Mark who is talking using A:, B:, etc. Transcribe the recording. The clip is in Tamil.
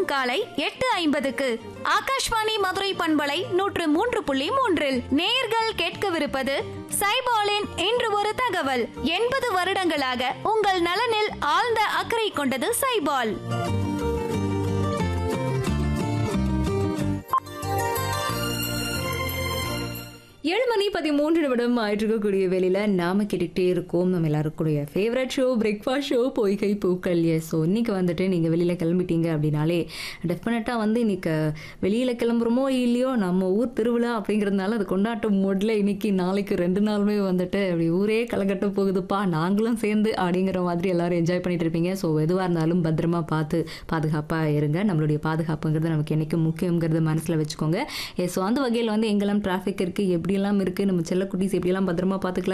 A: காலை எட்டு ஐம்பதுக்கு ஆகாஷ்வாணி மதுரை பண்பலை நூற்று மூன்று புள்ளி மூன்றில் நேர்கள் கேட்கவிருப்பது சைபாலின் இன்று ஒரு தகவல் எண்பது வருடங்களாக உங்கள் நலனில் ஆழ்ந்த அக்கறை கொண்டது சைபால்
B: ஏழு மணி பதிமூன்று நிமிடம் ஆயிட்டு இருக்கக்கூடிய வேலையில நாம கேட்டுக்கிட்டே இருக்கோம் நம்ம எல்லாருக்குடைய ஃபேவரட் ஷோ பிரேக்ஃபாஸ்ட் ஷோ பொய்கை பூக்கள் எஸ் ஸோ இன்னைக்கு வந்துட்டு நீங்கள் வெளியில் கிளம்பிட்டீங்க அப்படின்னாலே டெஃபினட்டாக வந்து இன்னைக்கு வெளியில் கிளம்புறோமோ இல்லையோ நம்ம ஊர் திருவிழா அப்படிங்கிறதுனால அது கொண்டாட்டம் மூடில் இன்னைக்கு நாளைக்கு ரெண்டு நாளுமே வந்துட்டு அப்படி ஊரே கலகட்ட போகுதுப்பா நாங்களும் சேர்ந்து அப்படிங்கிற மாதிரி எல்லாரும் என்ஜாய் பண்ணிட்டு இருப்பீங்க ஸோ எதுவாக இருந்தாலும் பத்திரமா பார்த்து பாதுகாப்பாக இருங்க நம்மளுடைய பாதுகாப்புங்கிறது நமக்கு என்னைக்கும் முக்கியங்கிறது மனசில் வச்சுக்கோங்க ஸோ அந்த வகையில் வந்து எங்கெல்லாம் டிராஃபிக் இருக்குது எப்படியெல்லாம் இருக்குது நம்ம செல்லக்குட்டீஸ் எப்படியெல்லாம் பத்திரமா பார்த்துக்கலாம்